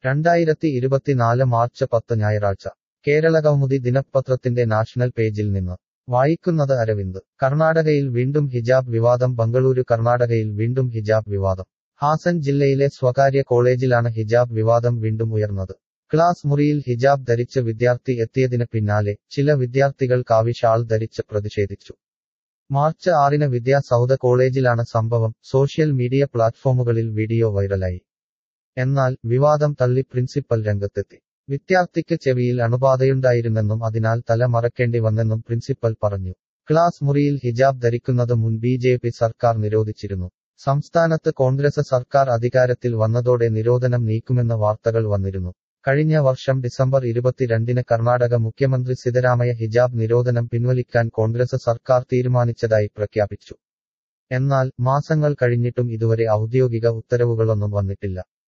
രണ്ടായിരത്തി ഇരുപത്തിനാല് മാർച്ച് പത്ത് ഞായറാഴ്ച കേരളകൗമുദി ദിനപത്രത്തിന്റെ നാഷണൽ പേജിൽ നിന്ന് വായിക്കുന്നത് അരവിന്ദ് കർണാടകയിൽ വീണ്ടും ഹിജാബ് വിവാദം ബംഗളൂരു കർണാടകയിൽ വീണ്ടും ഹിജാബ് വിവാദം ഹാസൻ ജില്ലയിലെ സ്വകാര്യ കോളേജിലാണ് ഹിജാബ് വിവാദം വീണ്ടും ഉയർന്നത് ക്ലാസ് മുറിയിൽ ഹിജാബ് ധരിച്ച് വിദ്യാർത്ഥി എത്തിയതിന് പിന്നാലെ ചില വിദ്യാർത്ഥികൾ കാവി ഷാൾ ധരിച്ച് പ്രതിഷേധിച്ചു മാർച്ച് ആറിന് വിദ്യാ സൗദ കോളേജിലാണ് സംഭവം സോഷ്യൽ മീഡിയ പ്ലാറ്റ്ഫോമുകളിൽ വീഡിയോ വൈറലായി എന്നാൽ വിവാദം തള്ളി പ്രിൻസിപ്പൽ രംഗത്തെത്തി വിദ്യാർത്ഥിക്ക് ചെവിയിൽ അണുബാധയുണ്ടായിരുന്നെന്നും അതിനാൽ തല മറക്കേണ്ടി വന്നെന്നും പ്രിൻസിപ്പൽ പറഞ്ഞു ക്ലാസ് മുറിയിൽ ഹിജാബ് ധരിക്കുന്നത് മുൻ ബി ജെ പി സർക്കാർ നിരോധിച്ചിരുന്നു സംസ്ഥാനത്ത് കോൺഗ്രസ് സർക്കാർ അധികാരത്തിൽ വന്നതോടെ നിരോധനം നീക്കുമെന്ന വാർത്തകൾ വന്നിരുന്നു കഴിഞ്ഞ വർഷം ഡിസംബർ ഇരുപത്തിരണ്ടിന് കർണാടക മുഖ്യമന്ത്രി സിദ്ധരാമയ്യ ഹിജാബ് നിരോധനം പിൻവലിക്കാൻ കോൺഗ്രസ് സർക്കാർ തീരുമാനിച്ചതായി പ്രഖ്യാപിച്ചു എന്നാൽ മാസങ്ങൾ കഴിഞ്ഞിട്ടും ഇതുവരെ ഔദ്യോഗിക ഉത്തരവുകളൊന്നും വന്നിട്ടില്ല